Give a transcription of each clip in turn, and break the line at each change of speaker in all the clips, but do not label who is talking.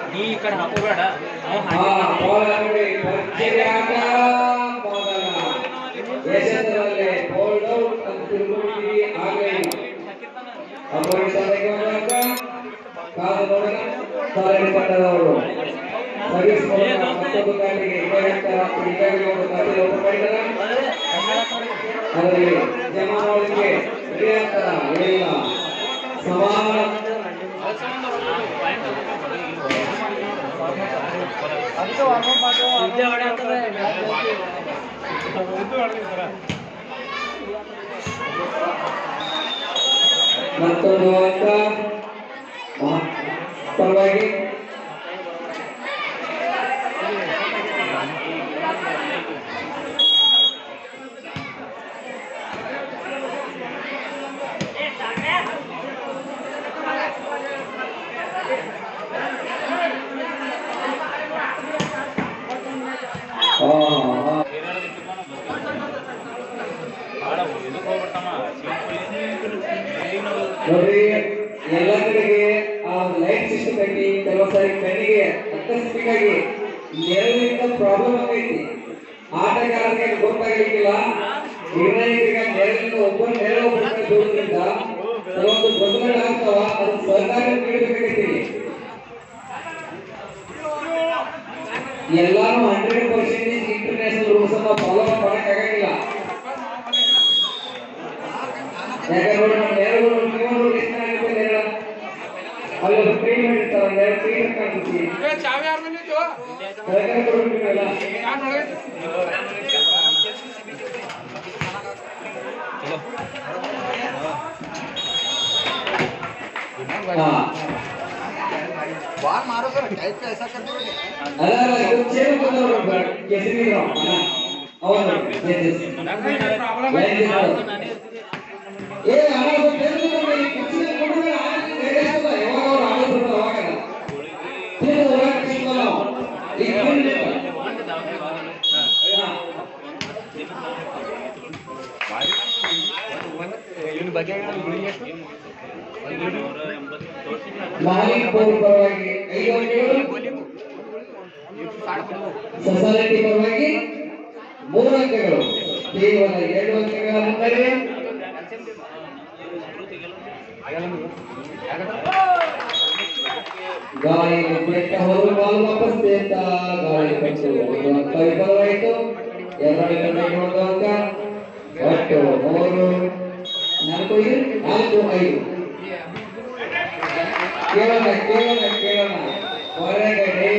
ನೀ ಈ ಕಡೆ ಹಾಕೋಬೇಡ ಅವ
ಹಾ, ಬಾಲ್ ನೋಡಿ, ಭರ್ಜರಿ ಆಟ ಮೊದಲ ಎಸೆತದಲ್ಲಿ ಬೋಲ್ಡ್ ಔಟ್ ಅಂತ ತಿಳ್ಕೊಂಡಿದ್ದೀವಿ ಆಗಲಿಲ್ಲ ಅಪೋಸಿಟ್ ತಂಡಕ್ಕೆ ಬಂದಾಗ ಕಾದು ನೋಡೋಣ ಸಾಲಿನ ತಂಡದವರು ಸರ್ವಿಸ್ ಮೂಲಕ ಮತ್ತೊಂದು ಗಾಡಿಗೆ ಇಪ್ಪತ್ತೆಂಟರ ಈಗಾಗಲೇ ಒಂದು ಖಾತೆ ಓಪನ್ ಮಾಡಿದ್ದಾರೆ ಅದರಲ್ಲಿ ಜಮಾವಳಿಗೆ ಇಳಿಯಂತರ ಇಲ್ಲ ಸಮಾನ ಮತ್ತೊಂದು ಅಂಕ ಮ- ಪರವಾಗಿ ಹಾ, ಹಾ. ನೋಡ್ರಿ ಎಲ್ಲ ಕಡೆಗೆ ಆ ಲೈಟ್ ಸಿಸ್ಟಮ್ ಕಟ್ಟಿ ಕೆಲವು ಸಾರಿ ಕಣ್ಣಿಗೆ ಆಕಸ್ಮಿಕ ಆಗಿ ನೆರಳಿಂದ ಪ್ರಾಬ್ಲಮ್ ಆಗೈತಿ ಆಟಗಾರರಿಗೆ ಗೊತ್ತಾಗಲಿಕ್ಕಿಲ್ಲ ನಿರ್ಣಾಯಕರಿಗೆ ನೆರಳಿಂದ ಒಬ್ಬ ನೆರಳು ಒಬ್ಬರಿಗೆ ಬೀಳೋದ್ರಿಂದ ಕೆಲವೊಂದು ಗೊಂದಲಗಳು ಆಗ್ತಾವ ಅದು ಸರ್ಕಾರ ನೀಡಬೇಕಾಗೈತಿ ಎಲ್ಲಾನು ಹಂಡ್ರೆಡ್ ಪರ್ಸೆಂಟೇಜ್ ಇಂಟರ್ನ್ಯಾಷನಲ್ ರೂಲ್ಸ್ ಅನ್ನ ಫಾಲೋ ಮಾಡಕ್ಕಾಗಂಗಿಲ್ಲ ಯಾಕಂದ್ರೆ ನೋಡಿ ನಮ್ಮ ನೇರಗಳು ನೀವು ನೋಡಿ ಎಷ್ಟು ಚೆನ್ನಾಗಿದೆ ನೇರಳ ಅಲ್ಲಿ ಒಂದು ಕ್ಲೀನ್ ಮಾಡಿರ್ತಾರೆ ನೇರ ಕ್ಲೀನ್ ಕಾಣ್ತೈತಿ
ಚಾವಿ ಯಾರ ಮೇಲೆ ಇತ್ತು
ಕೆಳಗಡೆ ಕೊಡ್ಬೇಕಲ್ಲ
ಯಾರು ಒಳಗೆ
ಹಾ
बाहर मारो सर टाइप का ऐसा करते हुए
ಅಲ್ಲ ಅಲ್ಲ ಇದು ಚೇರು ಬಂದವರು ಕೆಸರಿ ಅವನು
ಪ್ರಾಬ್ಲಮ್
ಏ ಅಣ್ಣ ಅದು ಕೆಸರಿ ಬಂದ್ರೆ ಈ ಕುರ್ಚಿ ಕೊಡಿದ್ರೆ ಆಗಿ ನಡೆಸ್ತದ ಯಾವಾಗ ಅವ್ರು ಆಡೋದು ಬಿಡು ಅವಾಗ ತಿಂದು ಹೊರಗೆ ಸಿಕ್ಕಲ್ಲ ಈ ತಿಂದು
ಇವನ ಬಗ್ಗೆ ಗುಳಿಗೆ
ಮಾಲಿಕ್ ಬೋರ್ಡ್ ಪರವಾಗಿ ಐದು ಅಂಕಗಳು ಸೊಸೈಟಿ ಪರವಾಗಿ ಮೂರು ಅಂಕಗಳು ಕೇವಲ ಎರಡು ಅಂಕಗಳ ಮುನ್ನಡೆ ಗಾಳಿ ಬೆಟ್ಟ ಹೊರಗೆ ಬಾಲ್ ವಾಪಸ್ ದೇತ ಗಾಳಿ ಬೆಟ್ಟು ಒಂದು ಅಂಕ ವಿಫಲವಾಯಿತು ಎರಡು ತಂಡಕ್ಕೆ ಒಂದು ಅಂಕ ಒಟ್ಟು ಮೂರು ನಾಲ್ಕು ಐದು ನಾಲ್ಕು ಐದು ಕೇಳೋಣ ಕೇಳೋಣ ಕೇಳೋಣ ಹೊರಗಡೆ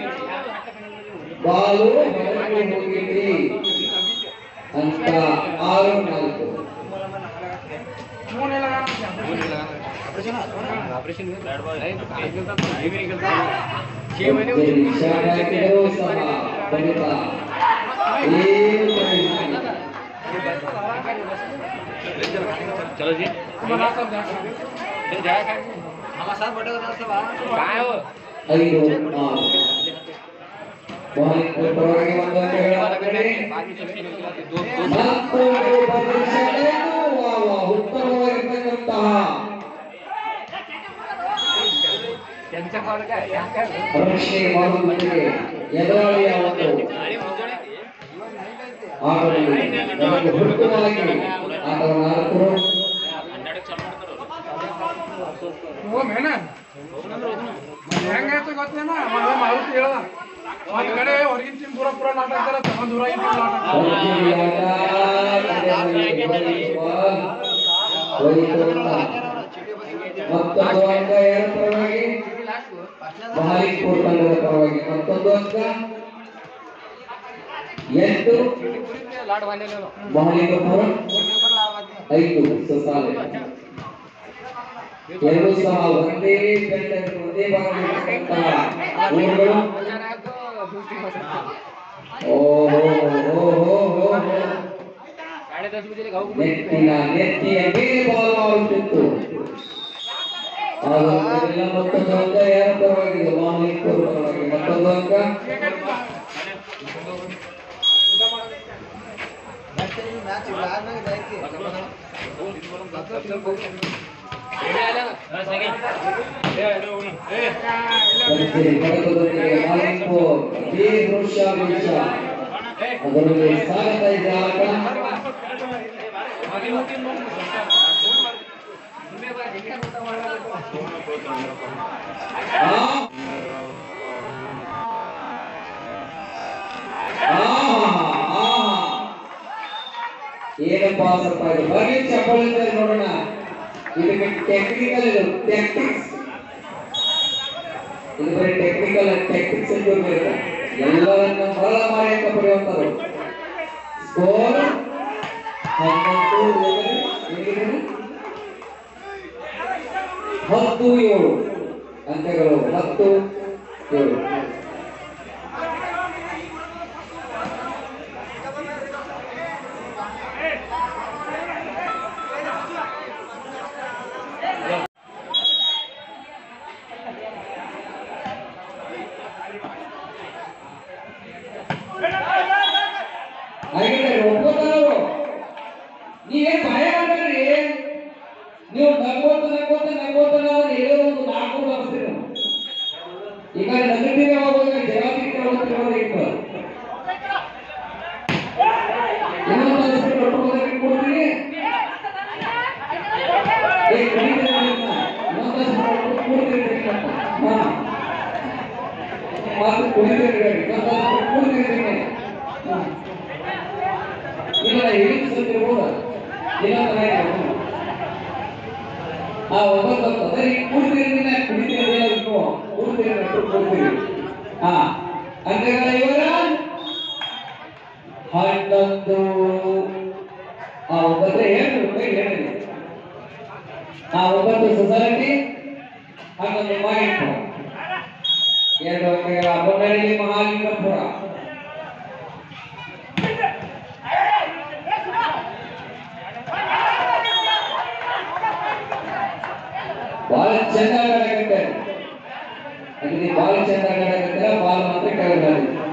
ಬಾಲು ಹೊರಗೆ ಹೋಗಿರಿ ಅಂತ ಆರು ನಾಲ್ಕು ಭರ್ಜರಿ ಶಾಟ್ ಹಾಕಿದರೂ ಸಹ ಖಂಡಿತ ಏನು ಪ್ರಯೋಜನ ಇಲ್ಲ.
चलो जी
हमारे साथ बैठे हो सब
काय हो
ಐದು ಆರು ಬಾಲಿಂಗ್ ಪರವಾಗಿ ಒಂದು ಅಂಕಗಳ ಹೊರಗಡೆ ಮತ್ತೊಂದು ಭರ್ಜರಿ ಶಾಟ್ ಆಯ್ತು. ವಾ ವಾ, ಉತ್ತಮವಾಗಿರ್ತಕ್ಕಂತಹ ಪರೀಕ್ಷೆ ಮಾಡುವುದಕ್ಕೆ ಎದುರಾಳಿಯ ಒಂದು ಆಟದಲ್ಲಿ ನಮಗೆ ಹುಡುಕವಾಗಿ ಆಟವನ್ನು ಆಡುತ್ತಿರುವ
ಓ ಮೇನ ಹೆಂಗಾಯ್ತು ಗೊತ್ತೇನ ಮೊದಲೇ ಮಾರುತಿ ಹೇಳ್ದ ಒಂದ್ ಕಡೆ ಹೊರಗಿನ ಟೀಮ್ ಪೂರ ಪೂರ ನಾಟ ಆಡ್ತಾರ ತಗೊಂಡ್ ದೂರ ಟೀಮ್ ನಾಟ
ಭರ್ಜರಿ ಆಟ ನಡೆಯಲಿ. ಬಾಲ್ ಹೋಯಿತು ಅಂತ. ಮತ್ತೊಂದು ಅಂಕ ಯಾರ ಪರವಾಗಿ ಮಹಾಲಿಪುರ್ ತಂಡದ ಪರವಾಗಿ ಮತ್ತೊಂದು ಅಂಕ ಎಂಟು ಮಹಾಲಿಂಗಪುರ ಐದು ಸಸಾಲೆ ಎರಡು ಸಹ ಒಂದೇ ಬೆಟ್ಟಕ್ಕೆ ಒಂದೇ ಭಾಗದಲ್ಲಿರ್ತಕ್ಕಂತಹ ಊರುಗಳು ಓಹೋ ಓಹೋ ಓಹೋ ನೆತ್ತಿನ ನೆತ್ತಿಯ ಮೇಲೆ ಬಾಲ್ ಆಡುತ್ತಿತ್ತು ಆದ್ರೆ ಮತ್ತೊಂದು ಅಂಕ ಯಾರ ಪರವಾಗಿದೆ ಮಹಾಲಿಂಗಪುರ ಪರವಾಗಿ ಮತ್ತೊಂದು ಅಂಕ
मैच बाद में जाएगी
ಪರಿಚಯ ಕಡತದೊಂದಿಗೆ ಮಾಲಿಂಪು ಬಿ ವೃಷ ವೃಷ ಅದರಲ್ಲಿ ಸಾಗ್ತಾ ಇದೆ ಆಟ ಆ. ಆಹಾ, ಆಹಾ. ಏನಪ್ಪಾ ಸ್ವಲ್ಪ ಇದು ಬರ್ಲಿ ಚಪ್ಪಲಿಂದ ನೋಡೋಣ ಇದಕ್ಕೆ ಟೆಕ್ನಿಕಲ್ ಇದು ಟ್ಯಾಕ್ಟಿಕ್ಸ್ ಇದು ಬರೀ ಟೆಕ್ನಿಕಲ್ ಟ್ಯಾಕ್ಟಿಕ್ಸ್ ಅಂತ ಬರುತ್ತೆ ಎಲ್ಲರನ್ನ ಮರಳ ಮಾಡಿ ಅಂತ ಪಡೆಯುವಂತರು ಸ್ಕೋರ್ ಹನ್ನೊಂದು ಏನಿದೆ? ಹತ್ತು ಏಳು ಅಂಕಗಳು ಹತ್ತು ಏಳು ಹಾಗೆ ಒಪ್ಕೋತಾರವರು ನೀವೇನ್ ಭಯ ಮಾಡ್ಬೇಡ್ರಿ ನೀವು ನಗ್ಕೋತ ನಗ್ಕೋತ ನಗ್ಕೋತ ನಾವು ಏನೋ ಒಂದು ನಾಲ್ಕು ಬರ್ತೀರಿ ನಾವು. ಈಗ ನಗರದಿಂದ ಹೋಗುವಾಗ ಜಗತ್ತಿಗೆ ಹೋಗ್ತಿರೋದು ಇನ್ನೊಂದು ಅನಿಸ್ಬಿಟ್ಟು ಹೊರಟು ಕೊಡ್ತೀನಿ ಏ ಕುಡಿತೀರ ಇನ್ನೊಂದು ಅನಿಸ್ಬಿಟ್ಟು ಕೊಡ್ತೀನಿ ಹಾ ಮಾತು ಕುಡಿತೀರಿ ಇನ್ನೊಂದು ಅನಿಸ್ಬಿಟ್ಟು ಕೊಡ್ತೀನಿ ಹಾ ಇಲ್ಲ ಹೇಳಿದ ಸ್ವಲ್ಪ ಇರ್ಬೋದ ಇಲ್ಲ ಆ ಒಂಬತ್ತು ಅದೇ ಕೂಡ್ತಿರ್ತೀನಿ ಕುಡಿತಿರ್ಲಿಲ್ಲ ಇನ್ನು ಕೂಡ್ತೀರಿ ಕೂಡ್ತೀರಿ ಹಾ ಅಂಕಗಳ ಇವರ ಹನ್ನೊಂದು ಆ ಒಂಬತ್ತು ಏನು ರೂಪಾಯಿ ಹೇಳಿ ಆ ಒಂಬತ್ತು ಸೊಸೈಟಿ ಹನ್ನೊಂದು ಮಾಹಿತಿ ಎರಡು ಅಂಕಗಳ ಬೊಮ್ಮನಹಳ್ಳಿ ಮಹಾಲಿಂಗಪುರ ಬಹಳ ಚಂದ ಆಡಕತ್ತೆ ಅಗದಿ ಬಹಳ ಚಂದ ಆಡಕತ್ತಿಲ್ಲ ಬಾಲ್ ಮಾತ್ರ ಕೆಳಗಡೆ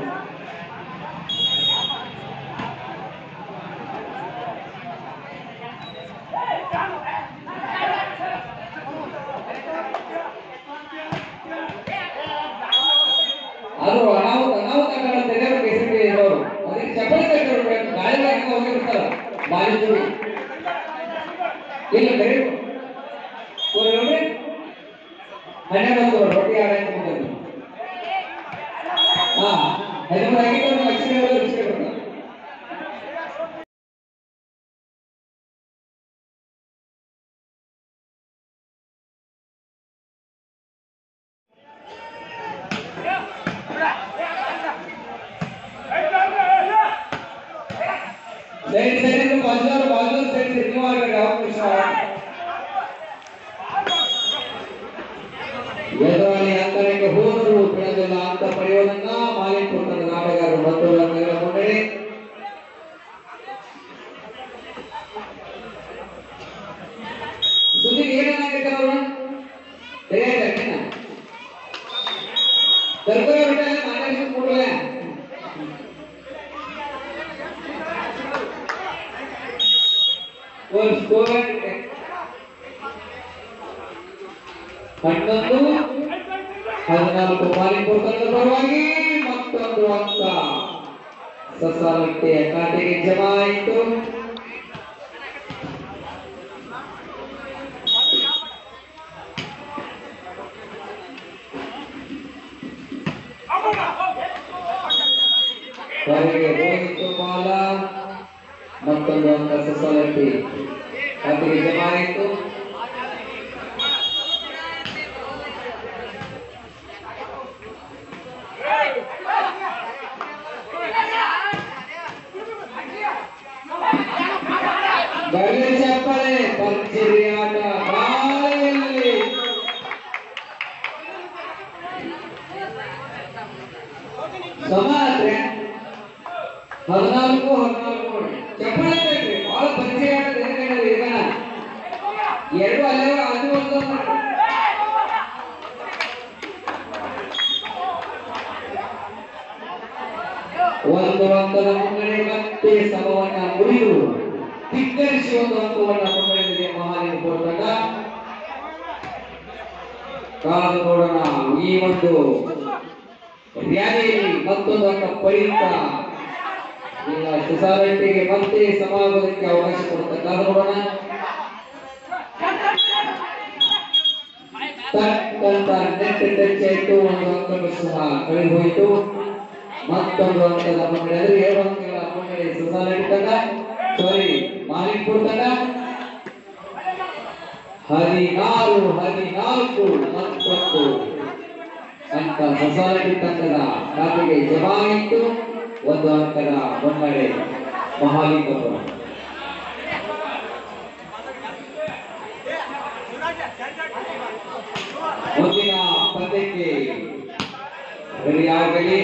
ಅದು ಅನಾಹುತ ಅನಾಹುತ ಕಾರಣ ತೆಗೆಯಬೇಕು ಹೆಸರಿಗೆ ಇರೋರು ಅದಕ್ಕೆ ಚಪ್ಪಲಿ ಕಟ್ಟಿರ್ಬೇಕು ಗಾಳಿ ಹಾಕಿ ಹೋಗಿರ್ತಾರ ಬಾಲಿ ಜೋಡಿ ಇಲ್ಲ ಕರೆ ನೋಡಿ ಹನ್ನೆರಡು ರೊಟ್ಟಿ ಆಡಕ್ಕೆ ಬಂದದ್ದು ಹಾ ಹದಿಮೂರು ಆಗಿದ್ದು ಲಕ್ಷ್ಮಿ ಅವರು ಇಸ್ಕೊಳ್ಬೇಕು ಸೈಡ್ ಸೈಡ್ ಬಾಜು ಬಾಜು ಸೈಡ್ ನೀವು ಆಗಬೇಕು ಯಾವ ಕೃಷ್ಣ ಎದುರಾಳಿ ಅಂತರಕ್ಕೆ ಹೋದರು ಬಿಡಲಿಲ್ಲ ಅಂತ ಪಡೆಯೋದನ್ನ ಮಾಲಿಕೊಟ್ಟದ ನಾಟಗಾರರು ಮತ್ತು ರಂಗಗಳ ಮಂಡಳಿ ಸುದ್ದಿ ಏನಾಗೈತೆ ಅವರು ಸರಿಯಾಗಿ ಕರ್ಕೋಯ ಬಿಟ್ಟಲ್ಲ ಮಾತಾಡಿಸಿ ಕೂಡಲೇ ಒಂದು ಸ್ಕೋರ್ ಹನ್ನೊಂದು ಹದಿನಾಲ್ಕು ಮಾಲಿಪುರ ತಂಡದ ಪರವಾಗಿ ಮತ್ತೊಂದು ಅಂಕ ಸಸಾಲಕ್ಕೆ ಖಾತೆಗೆ ಜಮಾ ಆಯಿತು ಹೊರಗೆ ಹೋಗಿತ್ತು ಬಾಲ ಮತ್ತೊಂದು ಅಂಕ ಸಸಾಲಕ್ಕೆ ಖಾತೆಗೆ ಜಮಾ ಆಯಿತು ಬರಲಿ ಚಪ್ಪಳೆ ಭರ್ಜರಿ ಆಟ ಬಾಯಲ್ಲಿ ಸಮಾದ್ರೆ ಹದಿನಾಲ್ಕು ಹದಿನಾಲ್ಕು ನೋಡಿ ಚಪ್ಪಳೆ ಬೇಕ್ರಿ ಬಹಳ ಭರ್ಜರಿ ಆಟ ಎದುರುಗಡೆ ಇದನ್ನ ಎರಡು ಅಲ್ಲೇ ಅದು ಒಂದು ಒಂದು ಅಂಕದ ಮುನ್ನಡೆ ಮತ್ತೆ ಸಮವನ್ನ ಮುರಿದು ಧಿಕ್ಕರಿಸಿ ಒಂದು ಅಂಕವನ್ನ ಮುನ್ನಡೆದಿದೆ ಮಹಾಲಿಂಗಪುರ ತಂಡ ಕಾದು ನೋಡೋಣ ಈ ಒಂದು ರ್ಯಾಲಿಯಲ್ಲಿ ಮತ್ತೊಂದು ಅಂಕ ಪಡೆಯುತ್ತ ಇಲ್ಲ ಸೊಸೈಟಿಗೆ ಮತ್ತೆ ಸಮಾಗೋದಕ್ಕೆ ಅವಕಾಶ ಕೊಡುತ್ತೆ ಕಾದು ನೋಡೋಣ ತಕ್ಕಂತ ನೆಟ್ ಟಚ್ ಆಯ್ತು ಒಂದು ಅಂಕಗಳು ಸಹ ಕಳೆದು ಹೋಯಿತು ಮತ್ತೊಂದು ಅಂಕದ ಮುನ್ನಡೆ ಅಂದ್ರೆ ಎರಡು ಅಂಕಗಳ ಮುನ್ನಡೆ ಸೊಸೈಟಿ ತಂಡ ಸಾರಿ ಮಾಲಿಕ್ಪುರ್ ತಂಡ ಹದಿನಾರು ಹದಿನಾಲ್ಕು ಮತ್ತೊಂದು ಅಂಕ ಸೊಸೈಟಿ ತಂಡದ ಖಾತೆಗೆ ಜಮಾಯಿತು ಒಂದು ಅಂಕದ ಮುನ್ನಡೆ ಮಹಾಲಿಂಗಪುರ ಮುಂದಿನ ಪಂದ್ಯಕ್ಕೆ ರೆಡಿಯಾಗಲಿ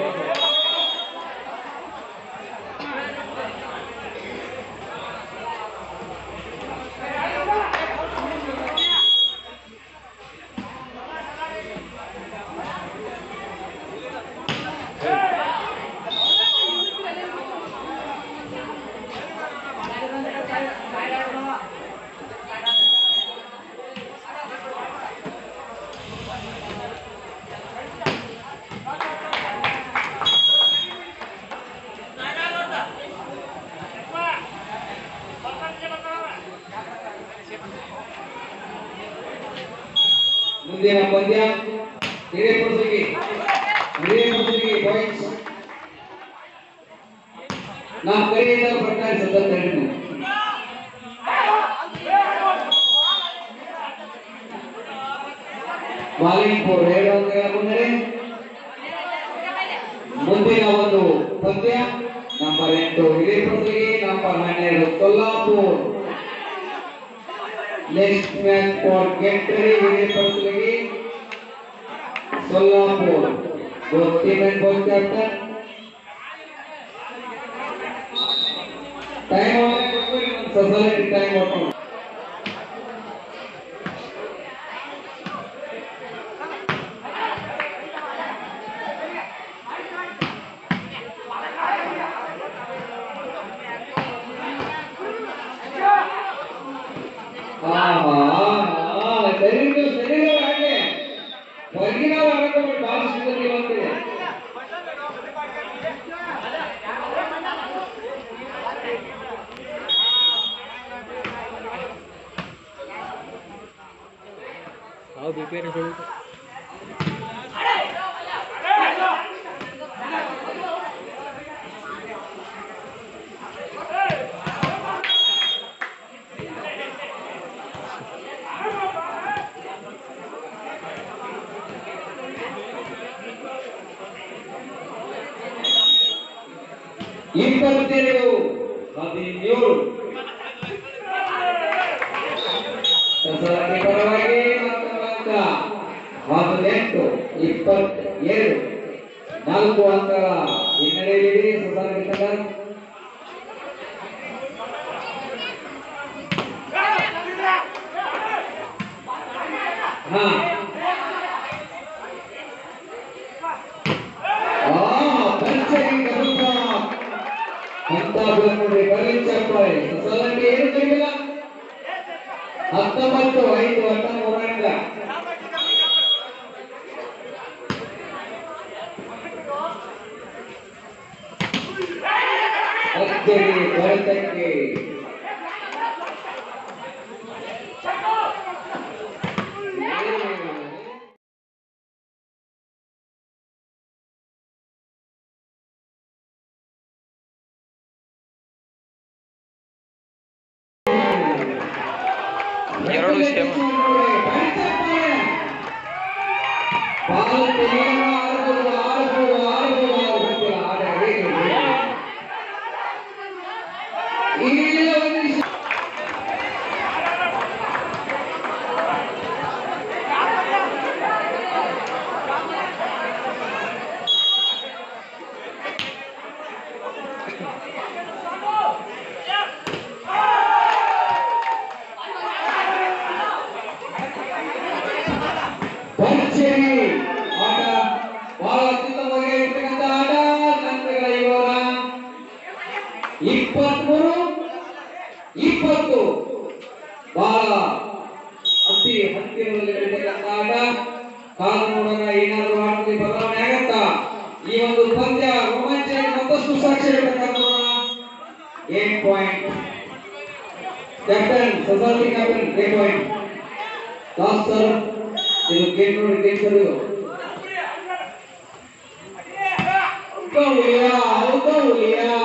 ಮುಂದಿನ ಪಂದ್ಯ ಹಿರೇಪುರಸಿಗೆ ಹಿರೇಪುರಸಿಗೆ ಪಾಯಿಂಟ್ಸ್ ನಾವು ಕರೆಯಿಂದ ಪ್ರಕಾರ ಸತತ ಎರಡು ಮಾಲಿಂಪುರ್ ಎರಡು ಅಂಕಗಳ ಮುನ್ನಡೆ ಮುಂದಿನ ಒಂದು ಪಂದ್ಯ ನಂಬರ್ ಎಂಟು ಹಿರೇಪುರಸಿಗೆ ನಂಬರ್ ಹನ್ನೆರಡು ಕೊಲ್ಲಾಪುರ್ ನೆಕ್ಸ್ಟ್ ಮ್ಯಾಚ್ ಫಾರ್ ಗೆಟ್ರಿ ಹಿರೇಪುರಸಿಗೆ Solapur both team and both captain time society time out ದಯವಿಟ್ಟು ಶರೀರ ಹಾಗೆ ಹೊರಗಿನ ಆರೋಗ್ಯ ಬಹಳ ಸಿದ್ಧತೆ ಆಗ್ತಿದೆ
ನಾವು ಬಿ ಪಿ ಹೇಳಿ
ಇಪ್ಪತ್ತೆರಡು ಹದಿನೇಳು ಸೊಸೈಟಿ ಪರವಾಗಿ ಮತ್ತೊಂದು ಅಂಕ ಹದಿನೆಂಟು ಇಪ್ಪತ್ತೆರಡು ನಾಲ್ಕು ಅಂಕಗಳ ಹಿನ್ನಡೆಯಲ್ಲಿದೆ ಸೊಸೈಟಿ ತಂಡ ಹಾ ಆ ಪಂಚರಿ ಗರುಡ ಅಂತ ನೋಡಿ ಬರಲಿ ಚಪ್ಪಾಳೆ ಸೊಸೈಟಿ ಏನು ಕಡಿಮಿಲ್ಲ ಹತ್ತೊಂಬತ್ತು ಐದು ವರ್ಷ ಮೂರರಿಂದ ಅಚ್ಚರಿ ಭಾರತಕ್ಕೆ
ಎರಡು ಸೇಮ್.
ಬಾಲ್ ತೆಗೆಯಲು ಆಡ್ಬೋದು, ಆಡ್ಬೋದು, ಆಡ್ಬೋದು, ಆಡ್ಬೋದು, ಆದರೆ ಹೇಗೆ? ಈಗ ಒಂದು ನಿಮಿಷ. ಭರ್ಜರಿ ಆಟ ಬಹಳ ಅತ್ಯುತ್ತಮವಾಗಿ ಇರ್ತಕ್ಕಂಥ ಆಟ ತಂತ್ರಗಳ ಇವರ ಇಪ್ಪತ್ಮೂರು ಇಪ್ಪತ್ತು ಬಹಳ ಅತಿ ಹತ್ತಿರದಲ್ಲಿ ನಡೀತಕ್ಕಂಥ ಆಟ point captain society captain eight point last sir ಇದು ಗೇಟ್ ನೋಡಿ ಗೇಟ್ ಸರ್ ಇದು ಗೌಲಿಯಾ ಗೌಲಿಯಾ